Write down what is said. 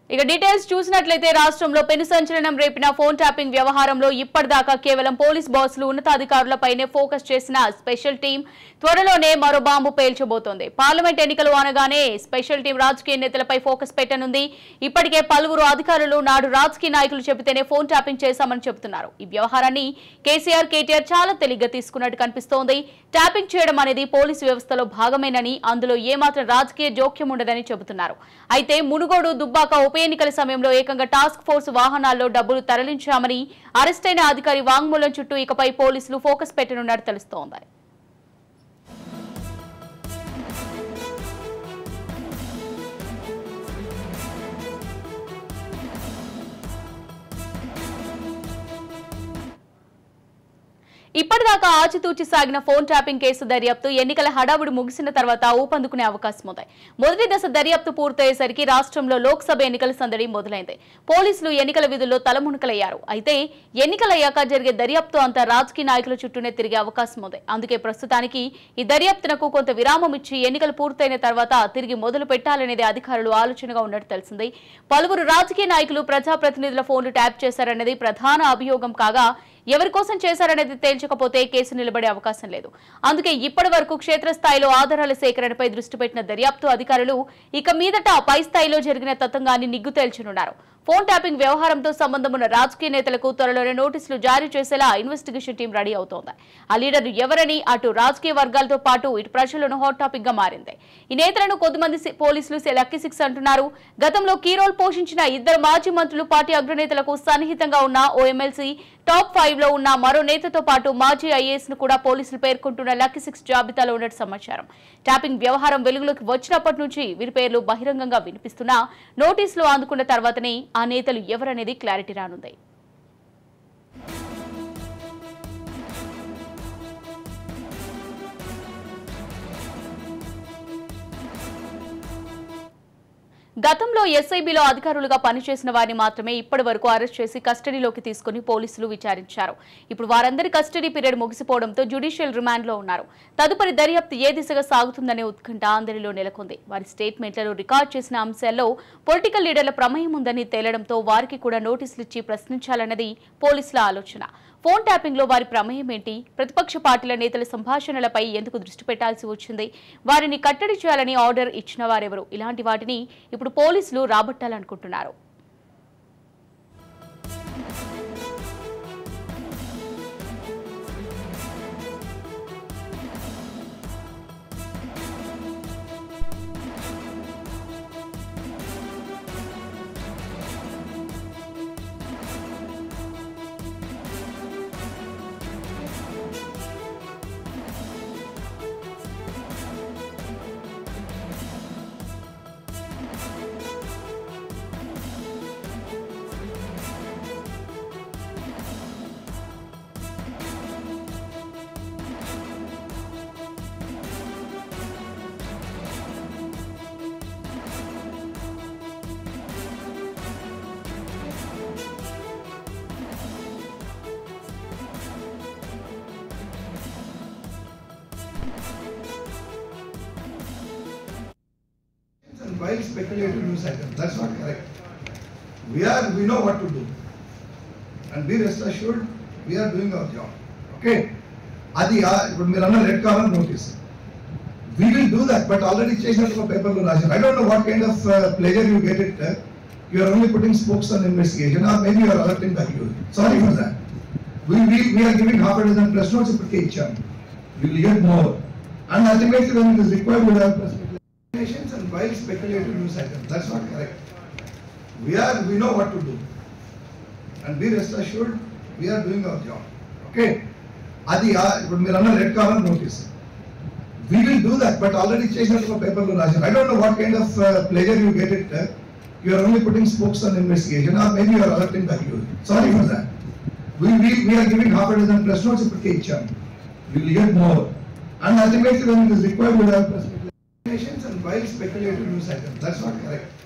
ఇక డీటెయిల్స్ చూసినట్లయితే రాష్ట్రంలో పెను సంచలనం రేపిన ఫోన్ ట్యాపింగ్ వ్యవహారంలో ఇప్పటిదాకా కేవలం పోలీస్ బాసులు ఉన్నతాధికారులపైనే ఫోకస్ చేసిన స్పెషల్ టీం త్వరలోనే మరో బాంబు పేల్చబోతోంది పార్లమెంట్ ఎన్నికలు అనగానే స్పెషల్ టీం రాజకీయ నేతలపై ఫోకస్ పెట్టనుంది ఇప్పటికే పలువురు అధికారులు నాడు రాజకీయ నాయకులు చెబితేనే ఫోన్ ట్యాపింగ్ చేశామని చెబుతున్నారు ఈ వ్యవహారాన్ని కేసీఆర్ కేటీఆర్ చాలా తేలిగ్గా తీసుకున్నట్టు కనిపిస్తోంది ట్యాపింగ్ చేయడం అనేది పోలీసు వ్యవస్థలో భాగమేనని అందులో ఏమాత్రం రాజకీయ జోక్యం ఉండదని చెబుతున్నారు అయితే మునుగోడు దుబ్బాక ఉప ఎన్నికల సమయంలో ఏకంగా టాస్క్ ఫోర్స్ వాహనాల్లో డబ్బులు తరలించామని అరెస్టైన అధికారి వాంగ్మూలం చుట్టూ ఇకపై పోలీసులు ఫోకస్ పెట్టనున్నట్టు తెలుస్తోంది ఇప్పటిదాకా ఆచితూచి సాగిన ఫోన్ ట్యాపింగ్ కేసు దర్యాప్తు ఎన్నికల హడావుడి ముగిసిన తర్వాత ఊపందుకునే అవకాశం ఉంది మొదటి దశ దర్యాప్తు పూర్తయ్యేసరికి రాష్ట్రంలో లోక్సభ ఎన్నికల సందడి మొదలైంది పోలీసులు ఎన్నికల విధుల్లో తలమునకలయ్యారు అయితే ఎన్నికలయ్యాక జరిగే దర్యాప్తు అంతా రాజకీయ నాయకుల చుట్టూనే తిరిగే అవకాశం ఉంది అందుకే ప్రస్తుతానికి ఈ దర్యాప్తునకు కొంత విరామం ఇచ్చి ఎన్నికలు పూర్తయిన తర్వాత తిరిగి మొదలు పెట్టాలనేది అధికారులు ఆలోచనగా ఉన్నట్టు తెలిసింది పలువురు రాజకీయ నాయకులు ప్రజాప్రతినిధుల ఫోన్లు ట్యాప్ చేశారన్నది ప్రధాన అభియోగం కాగా ఎవరి కోసం చేశారనేది తేల్చకపోతే కేసు నిలబడే అవకాశం లేదు అందుకే ఇప్పటి వరకు క్షేత్రస్థాయిలో ఆధారాల సేకరణపై దృష్టి పెట్టిన దర్యాప్తు అధికారులు ఇక మీదట పై స్థాయిలో జరిగిన తతంగాన్ని నిగ్గు తేల్చనున్నారు ఫోన్ ట్యాపింగ్ వ్యవహారంతో సంబంధం ఉన్న రాజకీయ నేతలకు త్వరలోనే నోటీసులు జారీ చేసేలా ఇన్వెస్టిగేషన్ టీం రెడీ అవుతోంది ఆ లీడర్లు ఎవరని అటు రాజకీయ వర్గాలతో పాటు ఇటు ప్రజలను హాట్ టాపిక్ గా మారింది ఈ నేతలను కొద్దిమంది సి- పోలీసులు సె- లక్కీ సిక్స్ అంటున్నారు గతంలో కీ రోల్ పోషించిన ఇద్దరు మాజీ మంత్రులు పార్టీ అగ్రనేతలకు సన్నిహితంగా ఉన్న ఓ ఎమ్మెల్సీ టాప్ ఫైవ్ లో ఉన్న మరో నేతతో పాటు మాజీ ఐఏఎస్ ను కూడా పోలీసులు పేర్కొంటున్న లక్కీ సిక్స్ జాబితాలో ఉన్నట్టు సమాచారం ట్యాపింగ్ వ్యవహారం వెలుగులోకి వచ్చినప్పటి నుంచి వీరి పేర్లు బహిరంగంగా వినిపిస్తున్నా నోటీసులు అందుకున్న తర్వాతనే ఆ నేతలు ఎవరనేది క్లారిటీ రానుంది గతంలో ఎస్ఐబిలో అధికారులుగా పనిచేసిన వారిని మాత్రమే ఇప్పటి వరకు అరెస్ట్ చేసి కస్టడీలోకి తీసుకుని పోలీసులు విచారించారు ఇప్పుడు వారందరి కస్టడీ పీరియడ్ ముగిసిపోవడంతో జ్యుడిషియల్ రిమాండ్లో ఉన్నారు తదుపరి దర్యాప్తు ఏ దిశగా సాగుతుందనే ఉత్కంఠ అందరిలో నెలకొంది వారి స్టేట్మెంట్లలో రికార్డ్ చేసిన అంశాల్లో పొలిటికల్ లీడర్ల ప్రమేయం ఉందని తేలడంతో వారికి కూడా నోటీసులు ఇచ్చి ప్రశ్నించాలన్నది పోలీసుల ఆలోచన ఫోన్ ట్యాపింగ్ లో వారి ప్రమేయం ఏంటి ప్రతిపక్ష పార్టీల నేతల సంభాషణలపై ఎందుకు దృష్టి పెట్టాల్సి వచ్చింది వారిని కట్టడి చేయాలని ఆర్డర్ ఇచ్చిన వారెవరు ఇలాంటి వాటిని ఇప్పుడు పోలీసులు రాబట్టాలనుకుంటున్నారు and wild speculative news items. That's not correct. We are, we know what to do. And be rest assured, we are doing our job. Okay? అది ఆ- ఇప్పుడు మీరు అన్న red collar notice we will do that but already చేసినట్టు పేపర్లో రాశారు I don't know what kind of pleasure you get it you are only putting spokes on investigation or maybe you're alerting that you sorry for that we we we're giving half dozen press notes ఇప్పటికే ఇచ్చాము will get more and ultimately when it is required will have press Speculations and wild speculative news items. That's not correct. We are, we know what to do. And be rest assured, we are doing our job. Okay? అది ఆ- ఇప్పుడు మీరు అన్న red collar notice we will do that but already చేసినట్టు పేపర్లో రాశారు I don't know what kind of pleasure you get it you are only putting spokes on investigation or maybe you're alerting that you sorry for that we we we're giving half dozen press notes ఇప్పటికే ఇచ్చాము will get more and ultimately when it is required will have press Speculations and wild speculative news items. That's not correct.